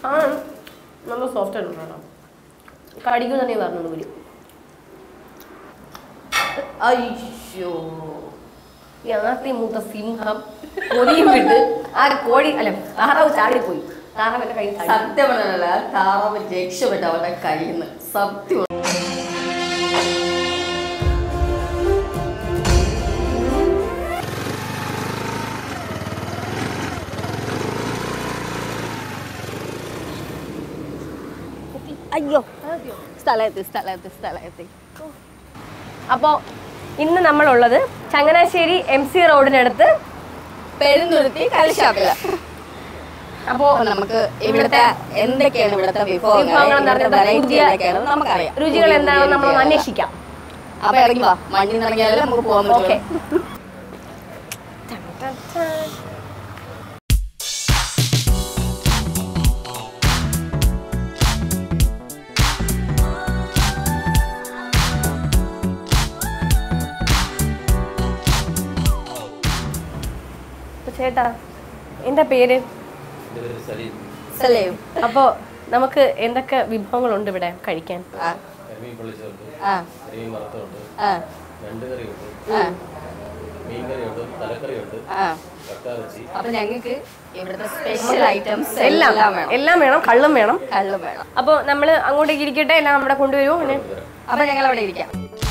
സാധനം നല്ല സോഫ്റ്റ് ആണ് കേട്ടോ കടിക്കും തന്നെ പറഞ്ഞു വരും അയ്യോ ഈ ആദ്യ മൂത്ത സിംഹം കൊടിയും വിട്ട് ആ കോഴി അല്ല താറാവ് ചാടിപ്പോയി താറാവിന്റെ കൈ സത്യം പറഞ്ഞല്ല താറാവ് രക്ഷപ്പെട്ടു അവരുടെ കയ്യിൽ നിന്ന് സത്യം അയ്യോ സ്ഥലത്ത് സ്ഥലത്ത് സ്ഥലത്ത് അപ്പോൾ ഇന്ന് നമ്മളുള്ളത് ചങ്ങനാശ്ശേരി എം സി റോഡിനടുത്ത് പെരുന്തുരുത്തി കൽശാപ്പില്ല അപ്പോൾ അപ്പൊ നമുക്ക് ഇവിടുത്തെ എന്തൊക്കെയാണ് ഇവിടുത്തെ വിഭവങ്ങൾ വിഭവങ്ങൾ എന്ന് ഇവിടുത്തെ പറഞ്ഞാൽ variety പുതിയ എന്തൊക്കെയാണെന്ന് നമുക്കറിയാം രുചികൾ എന്താണെന്ന് നമ്മൾ അന്വേഷിക്കാം അപ്പൊ ഇറങ്ങി വാ മണ്ണിൽ നിന്ന് ഇറങ്ങിയാലേ നമുക്ക് പോകാൻ ഓക്കെ പറ്റും ചേട്ടാ എൻ്റെ പേര് എൻ്റെ പേര് സലീം സലീം അപ്പോൾ നമുക്ക് എന്തൊക്കെ വിഭവങ്ങളുണ്ട് ഇവിടെ കഴിക്കാൻ ആ കരിമീൻ പൊള്ളിച്ചുണ്ട് ആ കരിമീൻ വറുത്തുണ്ട് ആ രണ്ട് കറിയുണ്ട് ആ മീൻ കറിയുണ്ട് തലക്കറിയുണ്ട് ആ കക്കാറച്ചി അപ്പൊ ഞങ്ങൾക്ക് ഇവിടുത്തെ സ്പെഷ്യൽ ഐറ്റംസ് എല്ലാം എല്ലാം വേണം എല്ലാം വേണം കള്ളും വേണം കള്ളും വേണം അപ്പോൾ നമ്മൾ അങ്ങോട്ടേക്ക് ഇരിക്കട്ടെ എല്ലാം നമ്മുടെ കൊണ്ടുവരുമോ പിന്നെ അപ്പൊ ഞങ്ങൾ അവിടെ ഇരിക്കാം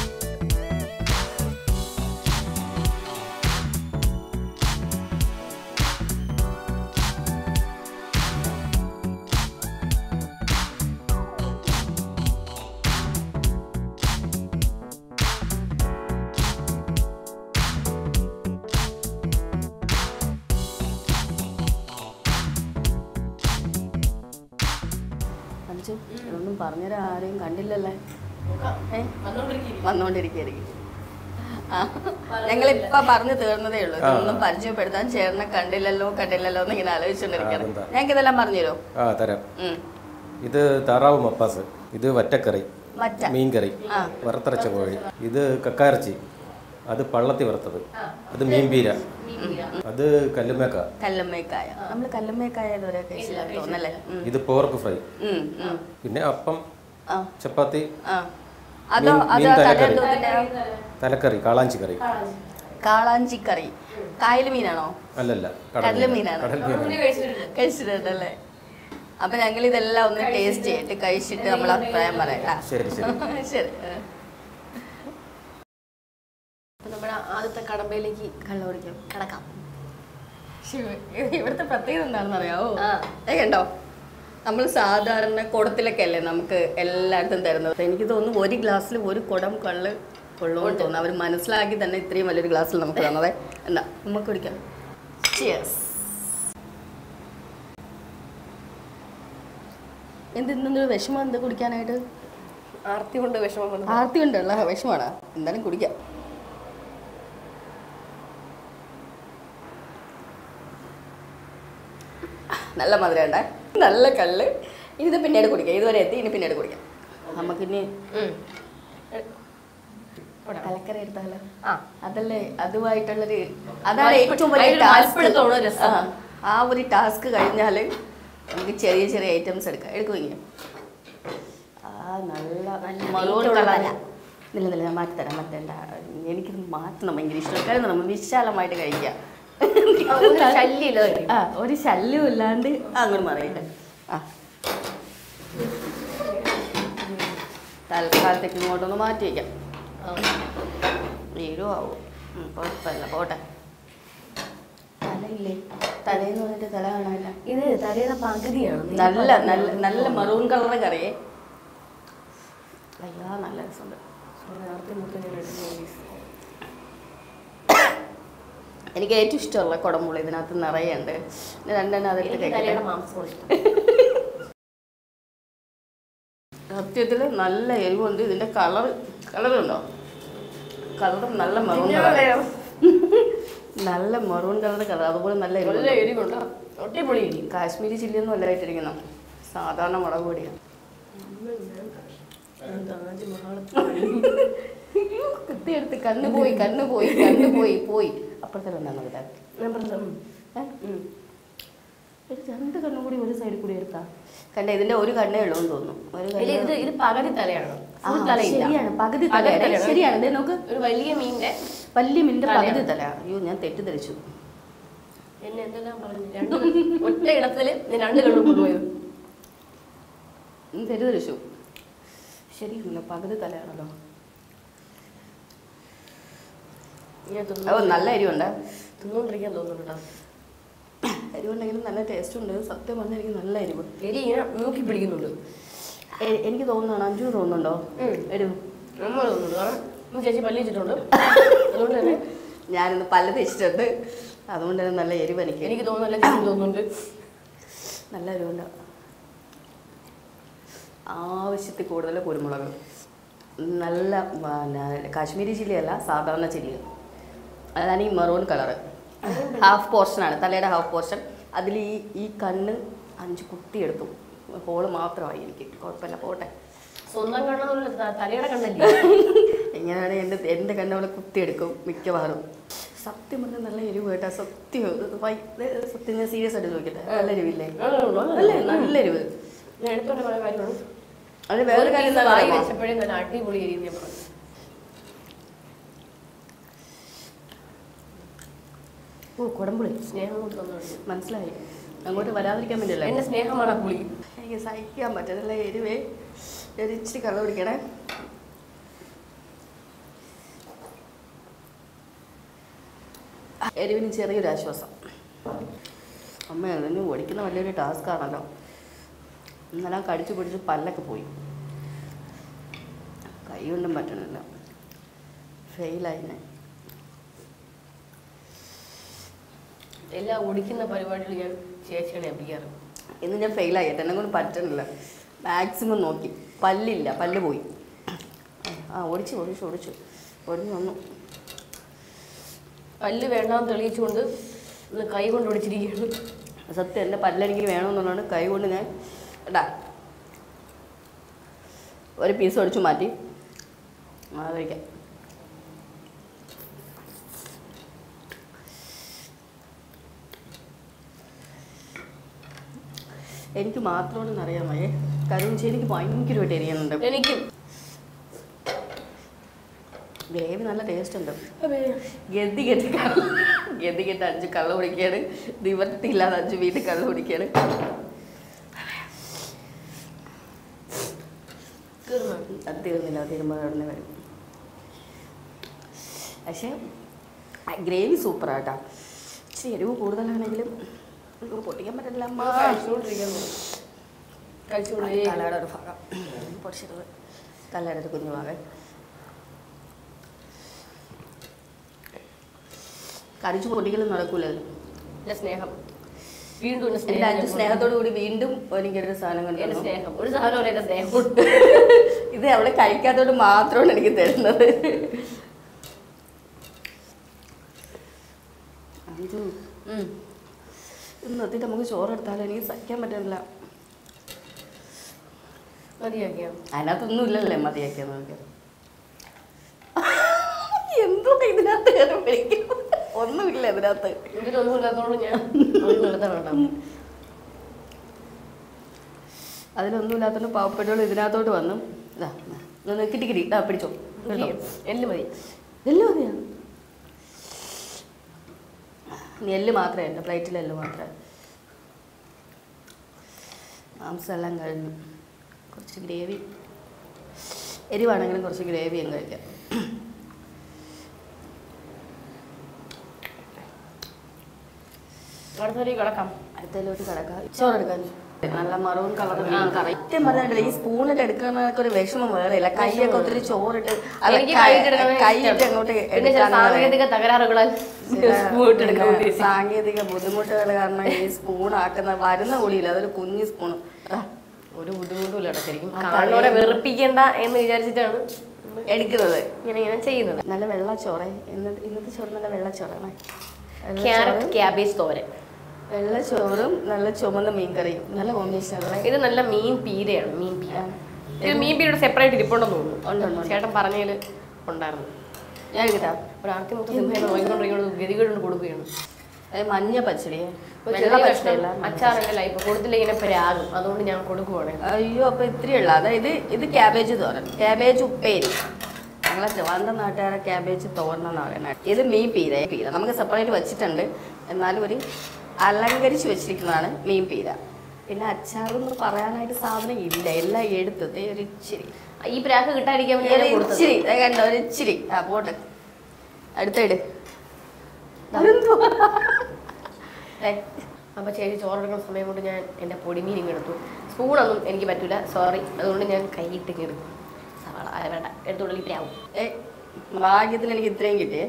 അഞ്ചു ഇതൊന്നും പറഞ്ഞുതരാൻ ആരെയും കണ്ടില്ലല്ലേ ഏ വന്നോണ്ടിരിക്കും ഞങ്ങളിപ്പൊ പറഞ്ഞു തീർന്നതേ ഉള്ളൂ ഇതൊന്നും പരിചയപ്പെടുത്താൻ ചേർന്ന് കണ്ടില്ലല്ലോ കണ്ടില്ലല്ലോ എന്ന് ഇങ്ങനെ ആലോചിച്ചോണ്ടിരിക്കണം അതെന്താ? ഞങ്ങൾക്ക് ഇതെല്ലാം പറഞ്ഞുതരോ ആ തരാം ഉം. ഇത് താറാവ് മപ്പാസ് ഇത് വറ്റക്കറി മറ്റ മീൻകറി ആ. വറുത്തരച്ച കോഴി ഇത് കക്കാറച്ചി അത് പള്ളത്തി വറുത്തത് അത് മീൻപീര അത് കല്ലുമേക്ക കല്ലുമ്മേക്കായ നമ്മൾ കല്ലുമ്മേക്കായ ഇതുവരെ കഴിച്ചില്ല തോന്നല്ലേ ഉം. ഇത് പോർക്ക് ഫ്രൈ ഉം, ഉം. പിന്നെ അപ്പം ആ ചപ്പാത്തി ആ അതോ മീൻ- അതോ മീൻ തലക്കറി. തലേദിവസത്തിന്റെ തലക്കറി കാളാഞ്ചി കറി കാളാഞ്ചിക്കറി കായൽ മീനാണോ അല്ലല്ല കടൽ മീനാണ് കടൽ മീനാണ് കഴിച്ചിട്ടുണ്ടല്ലേ അപ്പൊ ഞങ്ങൾ ഇതെല്ലാം ഒന്ന് ടേസ്റ്റ് ചെയ്തിട്ട് കഴിച്ചിട്ട് നമ്മൾ അഭിപ്രായം പറയാം ശരി ശരി ശരി അപ്പോൾ നമ്മുടെ ആദ്യത്തെ കടമ്പയിലേക്ക് കള്ളം കുടിക്കാം കിടക്കാം ഇവിടുത്തെ പ്രത്യേകത എന്താണെന്ന് അറിയാവോ ആ. ഏ കണ്ടോ നമ്മൾ സാധാരണ കുടത്തിലൊക്കെ അല്ലേ നമുക്ക് എല്ലായിടത്തും തരുന്നത് എനിക്ക് തോന്നുന്നു ഒരു ഗ്ലാസ്സിൽ ഒരു കുടം കള്ള് കൊള്ളുമെന്ന് തോന്നുന്നു അവർ മനസ്സിലാക്കി തന്നെ ഇത്രയും വലിയൊരു ഗ്ലാസ്സിൽ നമുക്ക് തന്നത് എന്നാ നമുക്ക് കുടിക്കാം Cheers. എന്ത് ഇന്നൊരു വിഷമം എന്താ കുടിക്കാനായിട്ട് ആർത്തി കൊണ്ട് വിഷമം വന്നു ആർത്തി ഉണ്ടല്ല വിഷമാണ് എന്തായാലും കുടിക്കാം നല്ല മധുരം ഉണ്ടേ നല്ല കള്ള് ഇത് പിന്നീട് കുടിക്കാം ഇതുവരെ എത്തി ഇനി പിന്നീട് കുടിക്കാം നമുക്കിനി കലക്കറി എടുത്താലോ ആ അതല്ലേ അതുമായിട്ടുള്ളൊരു അതാണ് ഏറ്റവും വലിയ അതിലൊരു ടാസ്ക് മൽപ്പിടുത്തമുള്ള രസം. ആ ഒരു ടാസ്ക് കഴിഞ്ഞാൽ നമുക്ക് ചെറിയ ചെറിയ ഐറ്റംസ് എടുക്കാം എടുക്കുമെങ്കിൽ ആ നല്ല മറൂൺ വെയിറ്റുള്ള കളർ തല. നില്ല നില്ല ഞാൻ മാറ്റി തരാം മറ്റേണ്ട എനിക്കിത് മാറ്റണം ഭയങ്കര ഇഷ്ടം കാരണം നമ്മൾ വിശാലമായിട്ട് കഴിക്കാം ഒരു ശല്യമില്ല കഴിക്കും. ആ ഒരു ശല്യവും ഇല്ലാണ്ട് അങ്ങോട്ട് മറിയില്ല ആ തൽക്കാലത്തേക്ക് ഇങ്ങോട്ടൊന്ന് മാറ്റി വയ്ക്കാം വീഴും ആവും ഉം, കുഴപ്പമില്ല പോട്ടെ തലയില്ലേ തലയെന്ന് പറഞ്ഞിട്ട് തല കാണാനില്ല ഇത് തലയുടെ പകുതിയാണ് നീ നല്ല പറഞ്ഞത്. നല്ല നല്ല മെറൂൺ കളറ് കറിയേ അയ്യാ നല്ല രസമുണ്ട് Sorry, ആർത്തി മൊത്തം ഞാൻ എടുത്തു പോയി. എനിക്ക് ഏറ്റവും ഇഷ്ടമുള്ള കുടമുള ഇതിനകത്ത് നിറയെ ഉണ്ട് ഞാൻ രണ്ടെണ്ണം അതെടുത്ത് എനിക്ക് കഴിക്കട്ടെ തലയുടെ മാംസം ഇഷ്ടം സത്യത്തിൽ നല്ല എരിവുണ്ട് ഇതിന്റെ കളർ കളറുണ്ടോ കളർ നല്ല മെറൂൺ പിന്നെ കളർ പറയാം. നല്ല മെറൂൺ കളർ കളർ അതുപോലെ നല്ല നല്ല എരിവുണ്ട് എരിവുണ്ട് ഒട്ടിപ്പൊളി എരി കാശ്മീരി ചില്ലിയൊന്നും അല്ല ഇട്ടിരിക്കുന്ന സാധാരണ മുളക് പൊടിയാണ് കുത്തിയെടുത്ത് കണ്ണ് പോയി കണ്ണ് പോയി കണ്ണ് പോയി പോയി അപ്പുറത്തെ എന്താണ് ഇവിടെ ഞാൻ പറഞ്ഞു ഏ? ഒരു രണ്ട് കണ്ണും കൂടി ഒരു സൈഡിൽ കൂടി എടുക്കാം കണ്ട ഇതിന്റെ ഒരു കണ്ണേ ഉള്ളൂ എന്ന് തോന്നുന്നു ഒരു ഇതില് ഇത് കണ്ണ് ഇത് പകുതി തലയാണ് ആ, ഫുൾ തലയില്ല ശരിയാണ് പകുതി പകുതി തലയാണ് തലയാണ്. ശരിയാണ് ദേ നോക്ക് ഒരു വലിയ മീനിന്റെ വലിയ മിന്റെ തലയാണ്. പകുതി തല അയ്യോ ഞാൻ തെറ്റിദ്ധരിച്ചു എന്നെ എന്തെല്ലാം പറഞ്ഞു രണ്ട് ഒറ്റ ഇടത്തില് ഞാൻ രണ്ട് കണ്ണും കൊണ്ടുപോയത് ഉം, തെറ്റിദ്ധരിച്ചു ശരിയാണല്ലോ പകുതി തലയാണല്ലോ ഇങ്ങനെ ഓ തിന്നു നല്ല എരിവുണ്ട് തിന്നുകൊണ്ടിരിക്കാൻ തോന്നുന്നു കേട്ടോ എരിവുണ്ടെങ്കിലും നല്ല ടേസ്റ്റ് ഉണ്ട് സത്യം പറഞ്ഞാൽ എനിക്ക് നല്ല എരിവ് എരി ഇങ്ങനെ മൂക്കി പിടിക്കുന്നുണ്ട് എ- എനിക്ക് തോന്നുന്നതാണ് അഞ്ചു തോന്നുന്നുണ്ടോ ഉം. എരിവ് നമ്മൾ തോന്നുന്നുണ്ട് കാരണം ഇന്ന് ചേച്ചി പല്ലി വെച്ചിട്ടുണ്ട് അതുകൊണ്ട് തന്നെ ഞാനിന്ന് പല്ല് തേച്ചിട്ടുണ്ട് അതുകൊണ്ട് തന്നെ നല്ല എരിവ് എനിക്ക് എനിക്ക് തോന്നുന്നില്ല ചേച്ചി തോന്നുന്നുണ്ട് നല്ല എരിവുണ്ട് ആവശ്യത്തിൽ കൂടുതൽ കുരുമുളക് നല്ല പിന്നെ കാശ്മീരി ചില്ലിയല്ല സാധാരണ ചില്ലി അതാണ് ഈ മെറൂൺ കളറ് ഹാഫ് പോർഷനാണ് തലയുടെ ഹാഫ് പോർഷൻ അതിൽ ഈ ഈ കണ്ണ് അഞ്ച് കുത്തിയെടുത്തു ഹോള് മാത്രമായി എനിക്ക് കുഴപ്പമില്ല പോട്ടെ സ്വന്തം കണ്ണെന്നുള്ള തലയുടെ കണ്ണല്ലേ ഇങ്ങനെയാണ് എൻ്റെ എൻ്റെ കണ്ണവളെ കുത്തിയെടുക്കും മിക്കവാറും സത്യം പറഞ്ഞാൽ നല്ല എരിവ് കേട്ടാ സത്യം ഇത് വൈ- ഇത് സത്യം ഞാൻ സീരിയസ് ആയിട്ട് ചോദിക്കട്ടെ നല്ല എരിവില്ലേ അല്ലേ നല്ല എരിവ് ഞാൻ എടുത്തോണ്ട് പോയ കാര്യമാണ് അത് വേറൊരു കാര്യം എന്താ വായി അറിയാമോ? വെച്ചപ്പോഴേ നല്ല അടിപൊളി എരിയും ഞാൻ പറഞ്ഞു ഓ കുടംപുളി സ്നേഹം കൊണ്ട് വന്നോണ്ട് മനസ്സിലായി അങ്ങോട്ട് വരാതിരിക്കാൻ വേണ്ടിയല്ലേ എന്റെ സ്നേഹമാണ് ആ പുളി എനിക്ക് സഹിക്കാൻ പറ്റുന്നില്ല എരിവേ ഒരു ഇച്ചിരി കള്ള പിടിക്കണേ എരിവിന് ചെറിയൊരു ആശ്വാസം അമ്മ അതിന് ഓടിക്കുന്ന വലിയൊരു ടാസ്ക് ആണല്ലോ ഇന്നലെ കടിച്ചു പിടിച്ച് പല്ലൊക്കെ പോയി കൈ കൊണ്ടും പറ്റണില്ല ഫെയിലായിനെ എല്ലാ ഒടിക്കുന്ന പരിപാടികൾ ഞാൻ ചേച്ചിയാണ് ഏൽപ്പിക്കാറ് ഇന്ന് ഞാൻ ഫെയിലായി എന്നെ കൊണ്ട് പറ്റണില്ല മാക്സിമം നോക്കി പല്ലില്ല പല്ല് പോയി ആ ഓടിച്ചു ഓടിച്ചു ഓടിച്ചു ഓടിച്ചു വന്നു പല്ല് വേണ്ടാന്ന് തെളിയിച്ചുകൊണ്ട് ഇന്ന് കൈ കൊണ്ട് ഒടിച്ചിരിക്കുകയാണ് സത്യം എൻ്റെ പല്ലെനിക്ക് വേണമെന്നുള്ളതാണ് കൈ കൊണ്ട് ഞാൻ ഇടാ ഒരു പീസ് ഒടിച്ചു മാറ്റി ആ കഴിക്കാം എനിക്ക് മാത്രമാണെന്ന് അറിയാമേ കരുഞ്ചി എനിക്ക് ഭയങ്കരമായിട്ട് എരിയുന്നുണ്ട് എനിക്കും ഗ്രേവി നല്ല ടേസ്റ്റ് ഉണ്ട് ഗതി കെട്ടി കള്ള ഗതി കെട്ട് അഞ്ച് കള്ള കുടിക്കുകയാണ് നിവർത്തിയില്ലാതെ അഞ്ച് വീട്ടിൽ കള്ള കുടിക്കുകയാണ് തീർന്നു അത് തീർന്നില്ല അത് തീരുമ്പോൾ ഉടനെ വരും പക്ഷേ ഗ്രേവി സൂപ്പറാട്ടാ ഇച്ചിരി എരിവ് കൂടുതലാണെങ്കിലും നമുക്ക് പൊട്ടിക്കാൻ പറ്റില്ല അമ്മ കഴിച്ചുകൊണ്ടിരിക്കാൻ തോന്നുന്നു കഴിച്ചുകൊണ്ടേ തലയുടെ ഒരു ഭാഗം പൊടിച്ചത് തലയുടെ ഒരു കുഞ്ഞു ഭാഗം കടിച്ചു പൊടിക്കലും നടക്കൂലല്ലോ എന്റെ സ്നേഹം വീണ്ടും എന്റെ എൻ്റെ സ്നേഹം അഞ്ച് സ്നേഹത്തോടു കൂടി വീണ്ടും എനിക്കൊരു സാധനം എന്റെ കണ്ടു സ്നേഹം ഒരു സാധനം എന്റെ സ്നേഹം ഇത് അവളെ കഴിക്കാത്തോട് മാത്രമാണ് എനിക്ക് തരുന്നത് അഞ്ചു ഉം. ഇന്ന് എത്തിയിട്ട് നമുക്ക് ചോറെടുത്താലും എനിക്ക് സഹിക്കാൻ പറ്റുന്നില്ല മതിയാക്കിയാ അതിനകത്തൊന്നും ഇല്ലല്ലേ മതിയാക്കിയാൽ നോക്കിയത് എന്തോ ഇതിനകത്ത് കയറി പിടിക്കും ഒന്നുമില്ല ഇതിനകത്ത് ഇതിലൊന്നും ഇല്ലാത്തതുകൊണ്ട് ഞാൻ ഒന്നും എടുത്താൽ വേണ്ട അതിലൊന്നും ഇല്ലാത്തതുകൊണ്ട് പാവപ്പെട്ടവൾ ഇതിനകത്തോട്ട് വന്നു ഇതാ ഇതാ, കിട്ടി കിട്ടി ഇതാ പിടിച്ചോ കേട്ടോ എല്ല് മതി എല്ല് മതിയാ ഇനി എല്ല് മാത്രമേ എൻ്റെ പ്ലേറ്റിൽ എല്ല് മാത്രമേ മാംസം എല്ലാം കഴിഞ്ഞു കുറച്ച് ഗ്രേവി എരിവാണെങ്കിലും കുറച്ച് ഗ്രേവി അങ്ങ് കഴിക്കാം അടുത്തേക്ക് കിടക്കാം അടുത്തതിലോട്ട് കിടക്കാം ചോറെടുക്കാൻ നല്ല മറവും കളറും കറക്റ്റ് പറഞ്ഞിട്ടില്ല ഈ സ്പൂണിട്ട് എടുക്കാനൊക്കെ ഒരു വിഷമം വേറെ ഇല്ല കൈയൊക്കെ ഒത്തിരി ചോറിട്ട് അല്ല, എനിക്ക് കൈ- കൈയിട്ട് എടുക്കാൻ കൈയിട്ട് അങ്ങോട്ട് പിന്നെ ചില എടുക്കാനുള്ള സാങ്കേതിക തകരാറുകളാൽ സ്പൂട്ട് എടുക്കാൻ പിന്നെ ഉദ്ദേശിച്ചു സാങ്കേതിക ബുദ്ധിമുട്ടുകൾ കാരണം ഈ സ്പൂൺ ആക്കുന്ന വരുന്ന കൂടിയില്ല അതൊരു കുഞ്ഞു സ്പൂൺ ഒരു ബുദ്ധിമുട്ടുമില്ല കേട്ടോ ശരിക്കും ആ കാണുന്നവരെ പഴയ- വെറുപ്പിക്കണ്ട എന്ന് വിചാരിച്ചിട്ടാണ് എടുക്കുന്നത് ഇങ്ങനെ ഇങ്ങനെ ചെയ്യുന്നത് നല്ല വെള്ളച്ചോറ് ഇന്നത്തെ ഇന്നത്തെ ചോറ് നല്ല വെള്ളച്ചോറാണ് ക്യാരറ്റ് വെള്ളച്ചോറും ക്യാബേജ് തോരൻ വെള്ളച്ചോറും നല്ല ചുമന്ന മീൻകറിയും നല്ല കോമ്പിനേഷൻ അല്ലേ ഇത് നല്ല മീൻ പീരയാണ് മീൻ പീര ആ. ഇത് മീൻ പീരയുടെ സെപ്പറേറ്റ് ഇരിപ്പുണ്ടെന്ന് ഉണ്ട്, ഉണ്ട്, തോന്നുന്നു ഉണ്ട്. ചേട്ടൻ പറഞ്ഞതിൽ ഉണ്ടായിരുന്നു ഞാൻ കിട്ടാം ഒരു ആർത്തിമുത്ത സിംഹം നോക്കിക്കൊണ്ടിരിക്കുന്നത് ഗതികേട് കൊടുക്കുകയാണ് അത് മഞ്ഞ പച്ചടിയെ ഒരു വെള്ള ചെറിയ പച്ചടിയല്ല കഷ്ണം അച്ചാറിന്റെ ലൈഫ് കൊടുത്തില്ല ഇങ്ങനെ പ്രാകും അതുകൊണ്ട് ഞാൻ കൊടുക്കുവാണ് അയ്യോ അപ്പൊ ഇത്രയുള്ള അതായത് ഇത് ക്യാബേജ് തോരൻ ക്യാബേജ് ഉപ്പേരി ഞങ്ങളെ ട്രിവാൻഡ്രം നാട്ടുകാരെ ക്യാബേജ് തോരൻ എന്നാണ് പറയുന്നത് ഇത് മീൻ പീര പീര നമുക്ക് സെപ്പറേറ്റ് വെച്ചിട്ടുണ്ട് എന്നാലും ഒരു അലങ്കരിച്ച് വെച്ചിരിക്കുന്നതാണ് മീൻ പീര പിന്നെ അച്ചാറെന്ന് പറയാനായിട്ട് സാധനം ഇല്ല എല്ലാം എടുത്തത് ഒരു ഇച്ചിരി ഈ പ്രാക്ക് കിട്ടാതിരിക്കാൻ വേണ്ടി ഒരു ഞാൻ കൊടുത്തത് ഇച്ചിരി ദേ കണ്ടോ ഒരു ഇച്ചിരി ആ പോട്ടെ അടുത്തിട് അതെന്തുവാ? ഏ, അപ്പൊ ചേച്ചി ചോറെടുക്കുന്ന സമയം കൊണ്ട് ഞാൻ എന്റെ പൊടിമീൻ ഇങ്ങ് എടുത്തു സ്പൂണൊന്നും എനിക്ക് പറ്റൂല സോറി അതുകൊണ്ട് ഞാൻ കൈയിട്ട് ഇങ്ങ് എടുക്കും സവാള ആ, വേണ്ട എടുത്തുള്ളിൽ പ്രാവും ഏ, ഭാഗ്യത്തിന് എനിക്ക് ഇത്രയും കിട്ടിയേ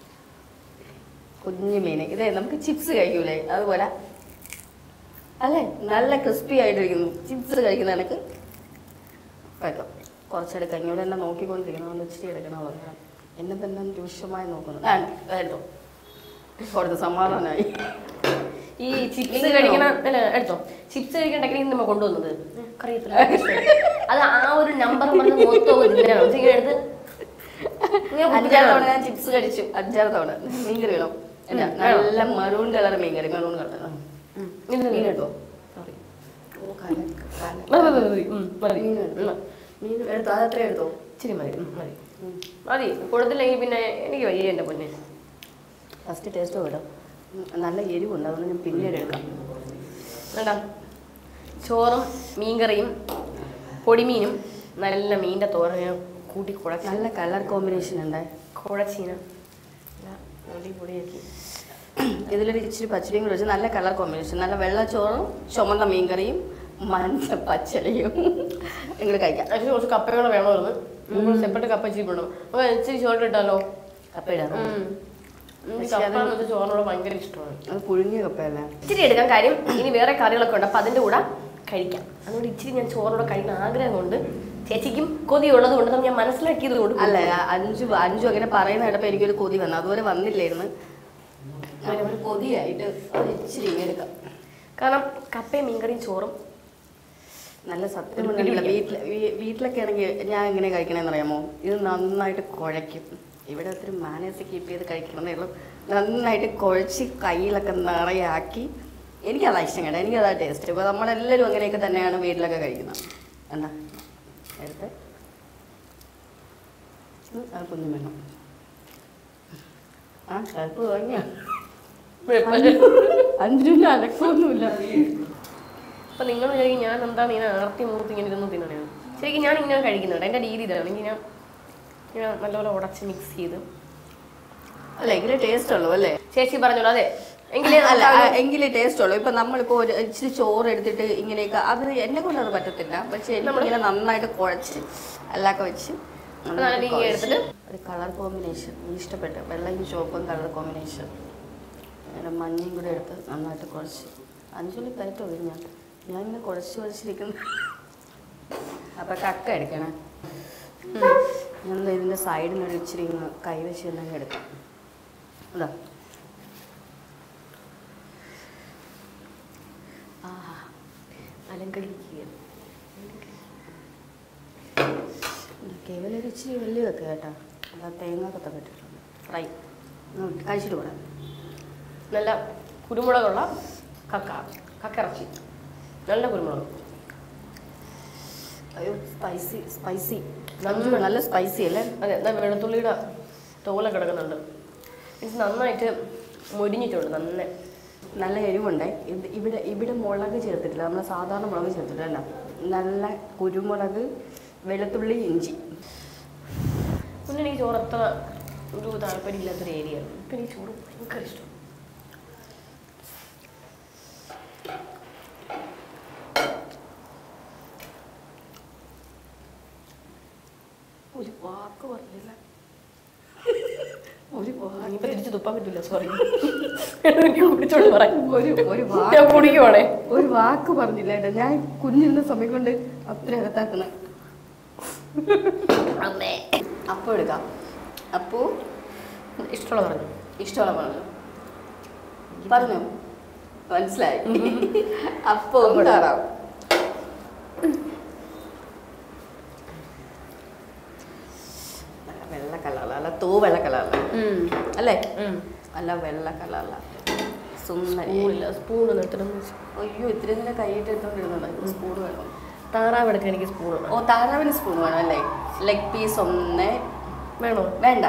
കുഞ്ഞു മീൻ ഇതേ നമുക്ക് ചിപ്സ് കഴിക്കൂലേ അതുപോലെ അല്ലേ നല്ല ക്രിസ്പി ആയിട്ടിരിക്കുന്നു ചിപ്സ് കഴിക്കുന്ന എനിക്ക് കഴിക്കാം കുറച്ചെടുക്കാം ഇങ്ങോട്ട് എന്നെ നോക്കിക്കൊണ്ടിരിക്കണം ഒന്ന് ഇച്ചിരി എടുക്കണം പറഞ്ഞു എന്നെ തന്നെ രൂക്ഷമായി നോക്കുന്നു ആ, എടുത്തോ കൊടുത്ത് സമാധാനമായി ഈ ചിപ്സ് കഴിക്കണ അല്ല എടുത്തോ ചിപ്സ് കഴിക്കണ ടെക്നിക്ക് നമ്മ കൊണ്ടുവന്നത് കറിയത്തില്ല അത് ആ ഒരു നമ്പർ പറഞ്ഞ് മൊത്തം ഇതിനാണ് ഇങ്ങനെ എടുത്ത് ഇങ്ങനെ അഞ്ചാറ് തവണ കുത്തിക്കണം. ഞാൻ ചിപ്സ് കഴിച്ചു അഞ്ചാറ് തവണ മീൻകറി വേണം അല്ല ഉം, നല്ല മറൂൺ കളർ മീൻകറി മറൂൺ കളർ ഉം, ഇത് മീൻ മീൻ എടുത്തോ സോറി ഓ കല കല മതി മതി മതി ഉം, മതി മീൻ എടുത്തോ മീൻ എടുത്തോ അതത്ര എടുത്തോ ഇച്ചിരി മതി ഉം, മതി മതി കൊടുത്തില്ലെങ്കിൽ പിന്നെ എനിക്ക് വയ്യ എൻ്റെ പൊന്നെ ഫസ്റ്റ് ടേസ്റ്റ് വിടാം നല്ല എരിവുണ്ട് അതുകൊണ്ട് ഞാൻ പിന്നീട് എടുക്കാം വേണ്ട ചോറും മീൻകറിയും പൊടിമീനും നല്ല മീൻ്റെ തോരനും കൂട്ടി കുഴച്ച് നല്ല കളർ കോമ്പിനേഷൻ ഉണ്ട് കുഴച്ചീന പൊടി പൊടിയാക്കി ഇതിലൊരു ഇച്ചിരി പച്ചടിയും കൂടി വെച്ച് നല്ല കളർ കോമ്പിനേഷൻ നല്ല വെള്ളച്ചോറും ചുമന്ന മീൻകറിയും മഞ്ഞ പച്ചടിയും നിങ്ങൾ കഴിക്കാം അതിന് കുറച്ച് കപ്പയോടെ വേണമായിരുന്നു നമുക്ക് സെപ്പറേറ്റ് കപ്പ ഇച്ചിരി വേണം അപ്പോൾ ഇച്ചിരി ചോറ് ഇട്ടാലോ കപ്പ ഇടാം എനിക്ക് കപ്പ എന്ന് വെച്ചാൽ ചോറിനോട് ഭയങ്കര ഇഷ്ടമാണ് അത് പുഴുങ്ങിയ കപ്പയല്ലേ ഇച്ചിരി എടുക്കാൻ കാര്യം ഇനി വേറെ കറികളൊക്കെ ഉണ്ട് അപ്പം അതിൻ്റെ കൂടെ കഴിക്കാം അതുകൊണ്ട് ഇച്ചിരി ഞാൻ ചോറിനോട് കഴിക്കുന്ന ആഗ്രഹം കൊണ്ട് ചേച്ചിക്കും കൊതിയുള്ളത് കൊണ്ട് നമ്മൾ ഞാൻ മനസ്സിലാക്കിയത് കൊണ്ട് അല്ല അഞ്ചു അഞ്ചു അങ്ങനെ പറയുന്ന കേട്ടപ്പോൾ എനിക്കൊരു കൊതി വന്നു അതുവരെ വന്നില്ലായിരുന്നു അങ്ങനെ ഒരു കൊതിയായിട്ട് അത് ഇച്ചിരി ഇങ്ങനെ എടുക്കാം കാരണം കപ്പയും മീൻകറിയും ചോറും നല്ല സത്യം പറഞ്ഞില്ല വീട്ടിൽ വീട്ടിലൊക്കെ ആണെങ്കിൽ ഞാൻ എങ്ങനെ കഴിക്കണമെന്ന് അറിയാമോ ഇത് നന്നായിട്ട് കുഴയ്ക്കും ഇവിടെ ഒത്തിരി മാനേഴ്സ് കീപ്പ് ചെയ്ത് കഴിക്കണമെന്നേ ഉള്ളൂ നന്നായിട്ട് കുഴച്ച് കയ്യിലൊക്കെ നിറയാക്കി എനിക്കതാ ഇഷ്ടം കേട്ടോ എനിക്കതാ ടേസ്റ്റ് ഇപ്പോൾ നമ്മളെല്ലാവരും അങ്ങനെയൊക്കെ തന്നെയാണ് വീട്ടിലൊക്കെ കഴിക്കുന്നത് എന്താ എടുത്ത് ഉം, അത് കുഞ്ഞു വേണം ആ കഴുപ്പ് തുടങ്ങിയ അഞ്ചിന് അനക്കൊന്നുമില്ല അപ്പൊ നിങ്ങൾ വിചാരിക്കും ഞാൻ എന്താണ് ഇങ്ങനെ ആർത്തി മൂർത്തി ഇങ്ങനെ ഇരുന്ന് തിന്നണേ ശരിക്കും ഞാൻ ഇങ്ങനെ കഴിക്കുന്നുണ്ട് എൻ്റെ രീതി ഇതാണ് ഇങ്ങനെ ഇങ്ങനെ നല്ലപോലെ ഉടച്ച് മിക്സ് ചെയ്ത് അല്ല എങ്കിലേ ടേസ്റ്റ് ഉള്ളൂ അല്ലേ ചേച്ചി പറഞ്ഞോളൂ അതെ എങ്കിലേ അല്ല നമുക്ക് ആ ആ, എങ്കിലേ ടേസ്റ്റ് ഉള്ളൂ ഇപ്പൊ നമ്മളിപ്പോ ഒരു ഇച്ചിരി ചോറ് എടുത്തിട്ട് ഇങ്ങനെയൊക്കെ അത് എന്നെ കൊണ്ട് അത് പറ്റത്തില്ല പക്ഷെ എനിക്കിങ്ങനെ നന്നായിട്ട് കുഴച്ച് എല്ലാക്കെ വെച്ച് നല്ല രീതിയിൽ എടുത്തിട്ട് ഒരു കളർ കോമ്പിനേഷൻ ഇഷ്ടപ്പെട്ടു വെള്ളയും ചുവപ്പും കളർ കോമ്പിനേഷൻ അങ്ങനെ മഞ്ഞയും കൂടെ എടുത്ത് നന്നായിട്ട് കുഴച്ച് അഞ്ചുള്ളി കയറ്റോ ഞാൻ ഞാൻ ഇങ്ങനെ കുഴച്ച് കുഴച്ചിരിക്കുന്നു അപ്പൊ കക്ക എടുക്കണേ ഞാൻ ദേ ഇതിന്റെ സൈഡിൽ ഒരു ഇച്ചിരി ഇങ്ങ് കൈവശം എന്തെങ്കിലും എടുക്കാം അതാ ആഹാ അലങ്കരിക്കുക കേവലം ഒരു ഇച്ചിരി വലിയ വെക്കുക കേട്ടോ അതാ തേങ്ങ കൊത്തൊക്കെ ഇട്ടിട്ടുണ്ട് ഫ്രൈ ഉം, കഴിച്ചിട്ട് പോരാം നല്ല കുരുമുളകുള്ള കക്ക കക്കിറച്ചി നല്ല കുരുമുളക് അയ്യോ സ്പൈസി സ്പൈസി നഞ്ചു നല്ല സ്പൈസി അല്ലേ അതെ എന്താ വെളുത്തുള്ളിയുടെ തോല കിടക്കുന്നുണ്ട് ഇത് നന്നായിട്ട് മൊരിഞ്ഞിട്ടുണ്ട് നന്നായി നല്ല എരിവുണ്ട് ഇത് ഇവിടെ ഇവിടെ മുളക് ചേർത്തിട്ടില്ല നമ്മൾ സാധാരണ മുളക് ചേർത്തിട്ടില്ല നല്ല കുരുമുളക് വെളുത്തുള്ളി ഇഞ്ചി മുന്നേ എനിക്ക് ചോറ് അത്ര ഒരു താല്പര്യമില്ലാത്തൊരു ഏരിയ ആണ് ഇപ്പം എനിക്ക് ചോറ് ഭയങ്കര ഇഷ്ടം ഒരു വാക്ക് പറഞ്ഞില്ല ഒരു വാക്ക് ഇനിയിപ്പോൾ തിരിച്ച് തുപ്പാൻ പറ്റില്ല സോറി എനിക്ക് കുടിച്ചോണ്ട് പറയാം ഒരു ഒരു വാക്ക് ഞാൻ കുടിക്കുവാണേ ഒരു വാക്ക് പറഞ്ഞില്ല കേട്ടോ ഞാൻ കുഞ്ഞിരുന്ന സമയം കൊണ്ട് അത്ര അകത്താക്കുന്നത് അമ്മേ അപ്പോൾ എടുക്കാം അപ്പോൾ ഇഷ്ടമുള്ള പറഞ്ഞു ഇഷ്ടമുള്ള പറഞ്ഞു പറഞ്ഞു മനസ്സിലായി അപ്പോൾ താറാവ് നല്ല വെള്ള കളറല്ല അല്ല തൂ വെള്ള കളറല്ല അല്ലേ അല്ല വെള്ള കളറല്ല സുന്ദരി സ്പൂണില്ല സ്പൂൺ ഒന്ന് എടുത്തിട്ടൊന്ന് വെച്ച്. അയ്യോ ഇത്രയും നേരം കൈയിട്ട് എടുത്തോണ്ടിരുന്നുണ്ട് സ്പൂൺ വേണം താറാവ് എടുക്കാൻ എനിക്ക് സ്പൂൺ വേണം ഓ താറാവിന് സ്പൂൺ വേണം അല്ലേ ലെഗ് പീസ് ഒന്ന് വേണോ വേണ്ട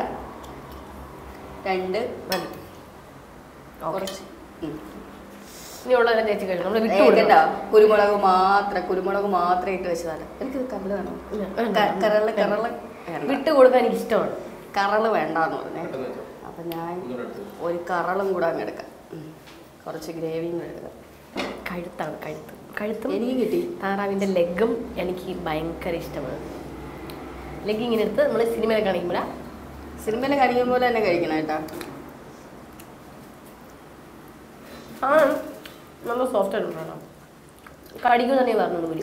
രണ്ട് മതി കുറച്ച് ഉം. ഇനി ഉള്ളതെല്ലാം ചേച്ചി കഴിച്ചു നമ്മൾ വിട്ടു ഏ, കൊടുക്കണ്ട കേട്ടോ കുരുമുളക് മാത്രം കുരുമുളക് മാത്രം ഇട്ട് വെച്ചതാണ് എനിക്കിത് കരള് വേണം ക- കരള് കരള് വേണ്ട. വിട്ടു കൊടുക്കാൻ എനിക്ക് ഇഷ്ടമാണ് കറള് വേണ്ടാന്ന് പറഞ്ഞേ അപ്പം ഞാൻ ഒരു കറളും കൂടെ അങ്ങ് എടുക്കാം ഉം. കുറച്ച് ഗ്രേവിയും കൂടെ എടുക്കാം കഴുത്താണ് കഴുത്ത് കഴുത്തും എനിക്ക് കിട്ടി താറാവിൻ്റെ ലെഗും എനിക്ക് ഭയങ്കര ഇഷ്ടമാണ് ലെഗ് ഇങ്ങനെ എടുത്ത് നമ്മൾ സിനിമയിൽ കാണിക്കുമ്പോൾ സിനിമയിൽ കഴിക്കും പോലെ തന്നെ കഴിക്കണം കേട്ടോ ആ നല്ല സോഫ്റ്റ് ആയിട്ടുണ്ടോ കടിക്കും തന്നെ പറഞ്ഞത് പോലും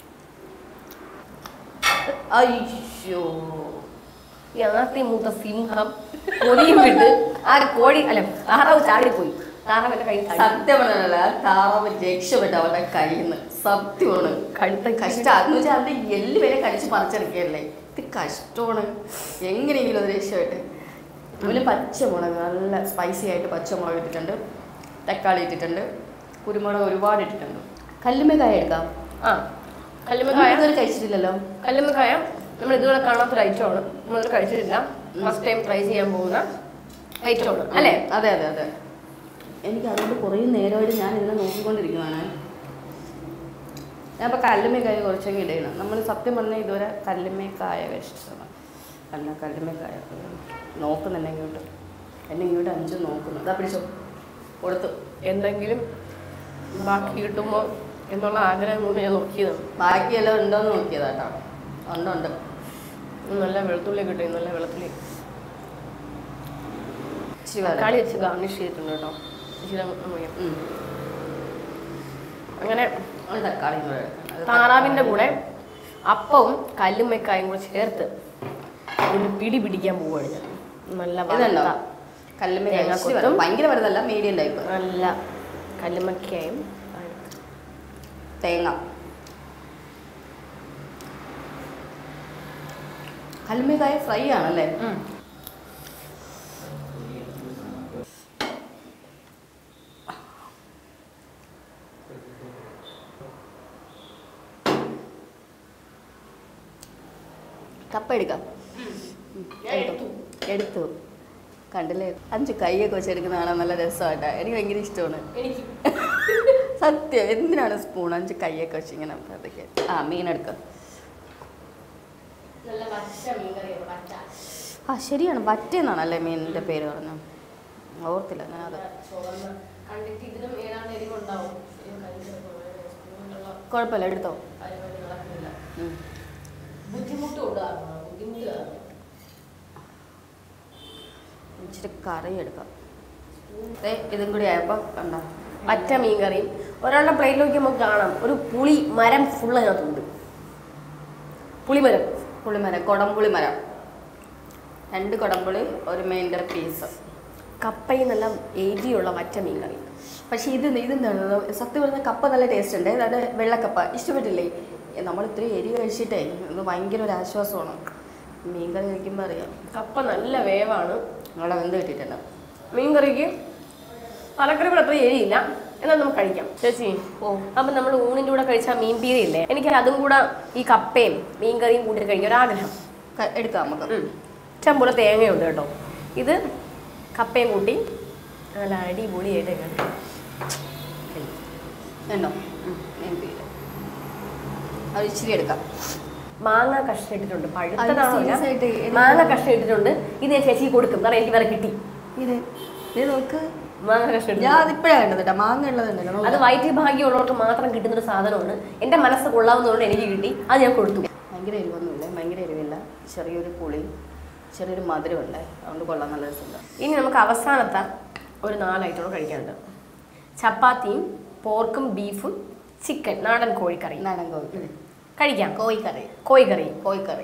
അയ്യോ ഈ ആർത്തി മൂത്ത സിംഹം കൊതിയും വിട്ട് ആ കോഴി അല്ല താറാവ് ചാടിപ്പോയി താറാവ് എൻ്റെ കയ്യിൽ ചാടി. സത്യമാണല്ല താറാവ് രക്ഷപ്പെട്ടു അവളുടെ കയ്യിൽ നിന്ന് സത്യമാണ് കഴുത്ത കഷ്ടം അതെന്ന് വെച്ചാൽ അതിന്റെ എല്ല് വരെ കടിച്ച് പറിച്ചെടുക്കുകയല്ലേ ഇത് കഷ്ടമാണ് എങ്ങനെയെങ്കിലും അത് രക്ഷപ്പെട്ട് അതുപോലെ പച്ചമുളക് നല്ല സ്പൈസി ആയിട്ട് പച്ചമുളക് ഇട്ടിട്ടുണ്ട് തക്കാളി ഇട്ടിട്ടുണ്ട് കുരുമുളക് ഒരുപാട് ഇട്ടിട്ടുണ്ട് കല്ലുമ്മക്കായ എടുക്കാം ആ കല്ലുമ്മക്കായ ഇതുവരെ കഴിച്ചിട്ടില്ലല്ലോ കല്ലുമ്മക്കായ നമ്മൾ ഇതുവരെ കാണാത്തൊരു ഐറ്റമാണ് നമ്മൾ കഴിച്ചിട്ടില്ല ഫസ്റ്റ് ടൈം ട്രൈ ചെയ്യാൻ പോകുന്ന ഐറ്റമാണ് അല്ലേ അതെ അതെ അതെ എനിക്ക് അതുകൊണ്ട് കുറേ നേരമായിട്ട് ഞാൻ ഇതിനെ നോക്കിക്കൊണ്ടിരിക്കുവാണ് ഞാൻ ഇപ്പോൾ കല്ലുമ്മക്കായ കുറച്ചൊക്കെ ഇടണം നമ്മൾ സത്യം പറഞ്ഞാൽ ഇതുവരെ കല്ലുമ്മക്കായ കഴിച്ചിട്ടാണ് അല്ല കല്ലുമ്മക്കായ നോക്കുന്നുണ്ട് ഇങ്ങോട്ട് എന്നെ ഇങ്ങോട്ട് അഞ്ച് നോക്കുന്നു അതാ പിടിച്ചോ കൊടുത്തു എന്തെങ്കിലും ബാക്കി കിട്ടുമോ എന്നുള്ള ആഗ്രഹം കൊണ്ട് ഞാൻ നോക്കിയതാണ് ബാക്കിയെല്ലാം ഉണ്ടോയെന്ന് നോക്കിയതാട്ടോ ഉണ്ട് ഉണ്ട് ഉം, നല്ല വെളുത്തുള്ളി കിട്ടി നല്ല വെളുത്തുള്ളി ഇച്ചിരി വരെ. തക്കാളി വെച്ച് ഗാർണിഷ് ചെയ്തിട്ടുണ്ട് കേട്ടോ ഇച്ചിരി അങ്ങ് മുറിയാം. ഉം. അങ്ങനെ ഒരു തക്കാളി കൂടെ എടുക്കാം. അത് താറാവിൻ്റെ കൂടെ അപ്പവും കല്ലുമ്മക്കായും കൂടെ ചേർത്ത് ഒരു പിടി പിടിക്കാൻ പോവുകയാണ് ഞാൻ നല്ല ഇതുണ്ടോ വറുത്ത കല്ലുമ്മക്കായ തേങ്ങ ഇച്ചിരി കൊത്തും. വരെ. ഭയങ്കര വലുതല്ല മീഡിയം ടൈപ്പ് നല്ല കല്ലുമ്മക്കായും തേങ്ങ കല്ലുമ്മക്കായ ഫ്രൈ ആണല്ലേ കപ്പ എടുക്കാം ഞാൻ എടുത്തു. എടുത്തു കണ്ടില്ലേ അഞ്ച് കൈയൊക്കെ വെച്ചെടുക്കുന്ന കാണാൻ നല്ല രസമായിട്ടാ എനിക്ക് ഭയങ്കര ഇഷ്ടമാണ് എനിക്ക് സത്യം എന്തിനാണ് സ്പൂൺ അഞ്ച് കൈയൊക്കെ വെച്ച് ഇങ്ങനെ പതുക്കെ ആ മീൻ എടുക്കാം നല്ല പച്ച മീൻകറിയാണ് പച്ച ആ ശരിയാണ് വറ്റയെന്നാണല്ലേ മീനിൻ്റെ പേര് പറഞ്ഞത് ഓർത്തില്ല ഞാൻ അത് ചുവന്ന കണ്ടിട്ട് ഇതിനും ഏതാണ്ട് എരിവുണ്ടാവും ഇത് കയ്യിൽ ചെറുപ്പം സ്പൂണിലുള്ള കുഴപ്പമില്ല എടുത്തോ പരിപാടി നടക്കുന്നില്ല ഉം. ബുദ്ധിമുട്ട് ഉണ്ടാകും ബുദ്ധിമുട്ട് കാരണം ഇച്ചിരി കറി എടുക്കാം ദേ, ഇതും കൂടി ആയപ്പോൾ കണ്ട പച്ച മീൻകറിയും ഒരാളുടെ പ്ലേറ്റ് നോക്കി നമുക്ക് കാണാം ഒരു പുളി മരം ഫുള്ള് അതിനകത്തുണ്ട് പുളിമരം പുളിമരം കൊടംപുളി മരം രണ്ട് കൊടംപുളി ഒരു മീനിൻ്റെ പീസ് കപ്പയും നല്ല എരിയുള്ള പച്ച മീൻകറി പക്ഷേ ഇത് ഇതെന്താണ് സത്യം പറഞ്ഞാൽ കപ്പ നല്ല ടേസ്റ്റ് ഉണ്ട് അതായത് വെള്ളക്കപ്പ ഇഷ്ടപ്പെട്ടില്ലേ ഏ, നമ്മൾ ഇത്രയും എരി കഴിച്ചിട്ടേ ഇത് ഭയങ്കര ഒരു ആശ്വാസമാണ് മീൻകറി കഴിക്കുമ്പോൾ അറിയാം കപ്പ നല്ല വേവാണ് നമ്മളെ വെന്ത് കിട്ടിയിട്ടുണ്ട് മീൻകറിക്ക് തലക്കറി കൂടെ അത്ര എരിയില്ല എന്നാൽ നമുക്ക് കഴിക്കാം ചേച്ചി ഓ അപ്പം നമ്മൾ ഊണിൻ്റെ കൂടെ കഴിച്ച മീൻ പീരയില്ലേ എനിക്ക് അതും കൂടെ ഈ കപ്പയും മീൻകറിയും കൂട്ടി കഴിക്കാൻ ഒരാഗ്രഹം ക- എടുക്കാം നമുക്ക് ഇഷ്ടംപോലെ തേങ്ങയുണ്ട് കേട്ടോ ഇത് കപ്പയും കൂട്ടി നല്ല അടിപൊളിയായിട്ട് കഴിക്കാം ഉണ്ടോ മീൻ പീര അത് ഇച്ചിരി എടുക്കാം മാങ്ങ കഷ്ണം ഇട്ടിട്ടുണ്ട് അത് പഴുത്തതാണോ serious ആയിട്ട് എനിക്ക് മാങ്ങ കഷ്ണം ഇട്ടിട്ടുണ്ട് ഇത് ഞാൻ ചേച്ചിക്ക് കൊടുക്കും കാരണം എനിക്ക് വേറെ കിട്ടി ഇത് ഇത് നോക്ക് മാങ്ങ കഷ്ണം ഞാൻ ഇട്ടിട്ടുണ്ട്. അതിപ്പോഴാണ് കണ്ടത് കേട്ടോ മാങ്ങ ഉള്ളതുണ്ടല്ലോ അത് വയറ്റി ഭാഗ്യമുള്ളവർക്ക് മാത്രം കിട്ടുന്ന ഒരു സാധനമാണ് എൻ്റെ മനസ്സ് കൊള്ളാവുന്നതുകൊണ്ട് എനിക്ക് കിട്ടി അത് ഞാൻ കൊടുത്തു ഭയങ്കര എരിവൊന്നുമില്ല ഭയങ്കര എരിവില്ല ചെറിയൊരു പുളി ചെറിയൊരു മധുരമുണ്ട് അതുകൊണ്ട് കൊള്ളാൻ നല്ല രസമുണ്ട് ഇനി നമുക്ക് അവസാനത്തെ ഒരു നാലായിട്ടോട് കഴിക്കാനുണ്ട് ചപ്പാത്തിയും പോർക്കും ബീഫും ചിക്കൻ നാടൻ കോഴിക്കറി നാടൻ കോഴിക്കറി കഴിക്കാം കോഴിക്കറി കോഴിക്കറി കോഴിക്കറി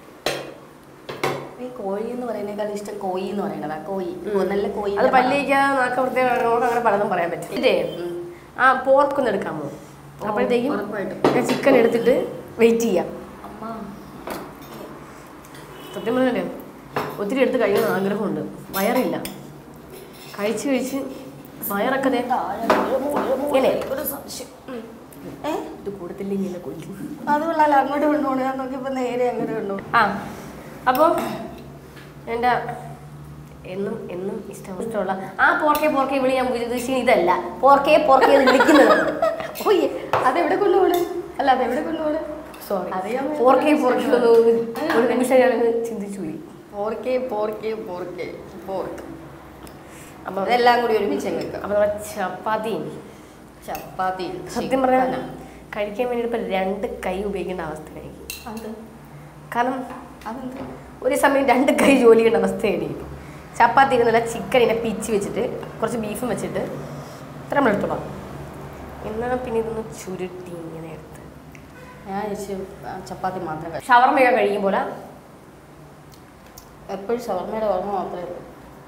ഈ കോഴി എന്ന് പറയുന്നേക്കാൾ ഇഷ്ടം കോഴി എന്ന് പറയണതാ കോഴി ഓ, നല്ല കോഴി അത് പല്ലിക്കാതെ നാക്ക വൃത്തിയോട് അങ്ങനെ പലതും പറയാൻ പറ്റും ഇതേ ഉം. ആ പോർക്കൊന്ന് എടുക്കാമോ അപ്പോഴത്തേക്കും ഉറപ്പായിട്ടും. ഞാൻ ചിക്കൻ എടുത്തിട്ട് വെയിറ്റ് ചെയ്യാം അമ്മ സത്യം പറഞ്ഞല്ലേ ഒത്തിരി എടുത്ത് കഴിയണമെന്ന് ആഗ്രഹമുണ്ട് വയറില്ല കഴിച്ച് കഴിച്ച് വയറൊക്കെ ദേ ഇങ്ങനെ ഒരു സംശയം ഉം. ഏ ഇത് കൂടുതൽ ഇങ്ങനെ കൊല്ലും അത് കൊള്ളാലോ അങ്ങോട്ട് കൊണ്ടുപോകണം ഞാൻ നോക്കിയപ്പോ നേരെ അങ്ങോട്ട് കൊണ്ടുപോകും ആ അപ്പോൾ എൻ്റെ എന്നും എന്നും ഇഷ്ടം ഇഷ്ടമുള്ള ആ പോർക്കെ പോർക്കെ വിളി ഞാൻ ഉദ്ദേശിക്കുന്നത് ഇതല്ല പോർക്കെ പോർക്കെ എന്ന് വിളിക്കുന്നത് ഓയ് അതെവിടെ കൊണ്ടുപോകണ് അല്ല അതെവിടെ കൊണ്ടുപോകണ് സോറി അറിയാൻ മേല. പോർക്കെ പോർക്കെ ഒന്ന് ഒരു നിമിഷം ഞാനങ്ങ് ചിന്തിച്ചു പോയി പോർക്കെ പോർക്കെ പോർക്കെ പോർക്ക് അപ്പം അതെല്ലാം കൂടി ഒരുമിച്ച് അങ്ങ് അപ്പം നമ്മുടെ ചപ്പാത്തിയും ചപ്പാത്തി സത്യം പറഞ്ഞാൽ കഴിക്കാൻ വേണ്ടി ഇപ്പം രണ്ട് കൈ ഉപയോഗിക്കേണ്ട അവസ്ഥയായിരിക്കും അത് കാരണം അതെന്താ ഒരു സമയം രണ്ട് കൈ ജോലി ചെയ്യേണ്ട അവസ്ഥയായിരിക്കും ചപ്പാത്തി ഇരുന്നല്ല ചിക്കൻ ഇങ്ങനെ പിച്ച് വെച്ചിട്ട് കുറച്ച് ബീഫും വെച്ചിട്ട് ഇത്ര നമ്മൾ എടുത്തോളാം എന്നാൽ പിന്നെ ഇതൊന്ന് ചുരുട്ടി ഇങ്ങനെ എടുത്ത് ഞാൻ ചേച്ചി ചപ്പാത്തി മാത്രം കഴിച്ചു ഷവർമയൊക്കെ കഴിക്കും പോലെ എപ്പോഴും ഷവർമ്മയുടെ ഓർമ്മ മാത്രമേ ഉള്ളൂ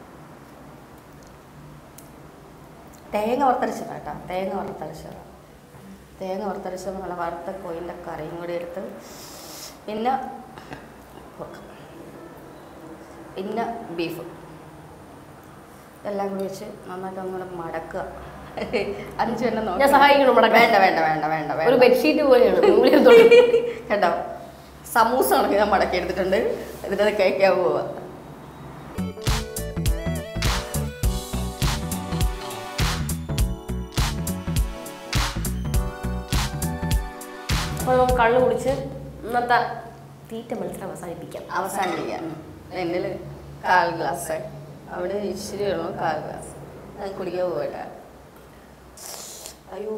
തേങ്ങ വറുത്തരച്ചതാ കേട്ടോ തേങ്ങ വറുത്തരച്ചതാ തേങ്ങ വറുത്തരച്ചത് നല്ല വറുത്ത കോയിൻ്റെ കറിയും കൂടി എടുത്ത് പിന്നെ pork. പിന്നെ ബീഫ് എല്ലാം കൂടി വെച്ച് നന്നായിട്ട് ഒന്നുകൂടെ മടക്കുക അഞ്ച് എണ്ണം നോക്കി ഞാൻ സഹായിക്കണം മടക്കാൻ. വേണ്ട വേണ്ട വേണ്ട വേണ്ട ഒരു വേണ്ട ബെഡ്ഷീറ്റ് പോലെയാണ് ഉള്ളിൽ തൊട്ട് കേട്ടോ സമൂസ കണക്ക് ഞാൻ മടക്കി എടുത്തിട്ടുണ്ട് എന്നിട്ട് അത് കഴിക്കാൻ പോവാ അപ്പോൾ നമുക്ക് കള്ള് കുടിച്ച് ഇന്നത്തെ തീറ്റ മത്സരം അവസാനിപ്പിക്കാം അവസാനിപ്പിക്കാം എന്നിൽ കാൽ ഗ്ലാസ് അവിടെ ഇച്ചിരി ഉള്ളൂ കാൽ ഗ്ലാസ് അത് കുടിക്കാൻ പോകട്ടെ അയ്യോ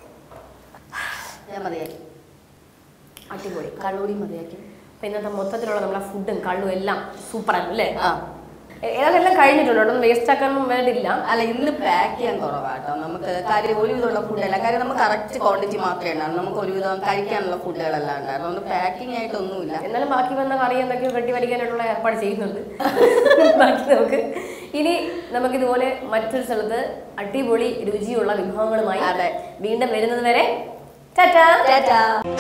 ഞാൻ മതിയാക്കി അടിപൊളി കള്ളൂടി മതിയാക്കി അപ്പം ഇന്നത്തെ മൊത്തത്തിലുള്ള നമ്മുടെ ഫുഡും കള്ളും എല്ലാം സൂപ്പറാണ് അല്ലേ ആ ഏതെല്ലാം കഴിഞ്ഞിട്ടുണ്ട് കേട്ടോ വേസ്റ്റ് ആക്കാനൊന്നും വേണ്ടില്ല അല്ല ഇന്ന് പാക്ക് ചെയ്യാൻ കുറവാട്ടോ നമുക്ക് കാര്യം ഒരുവിധമുള്ള ഫുഡല്ല കാര്യം നമുക്ക് കറക്റ്റ് ക്വാണ്ടിറ്റി മാത്രമേ ഉണ്ടാകും നമുക്ക് ഒരുവിധം കഴിക്കാനുള്ള ഫുഡുകളെല്ലാം ഉണ്ട് അതുകൊണ്ട് പാക്കിംഗ് ആയിട്ടൊന്നുമില്ല എന്നാലും ബാക്കി വന്ന കറി എന്തൊക്കെയോ കെട്ടി വലിക്കാനായിട്ടുള്ള ഏർപ്പാട് ചെയ്യുന്നുണ്ട് ബാക്കി നമുക്ക് ഇനി നമുക്കിതുപോലെ മറ്റൊരു സ്ഥലത്ത് അടിപൊളി രുചിയുള്ള വിഭവങ്ങളുമായി അതെ. വീണ്ടും വരുന്നത് വരെ ടാറ്റാ ടാറ്റാ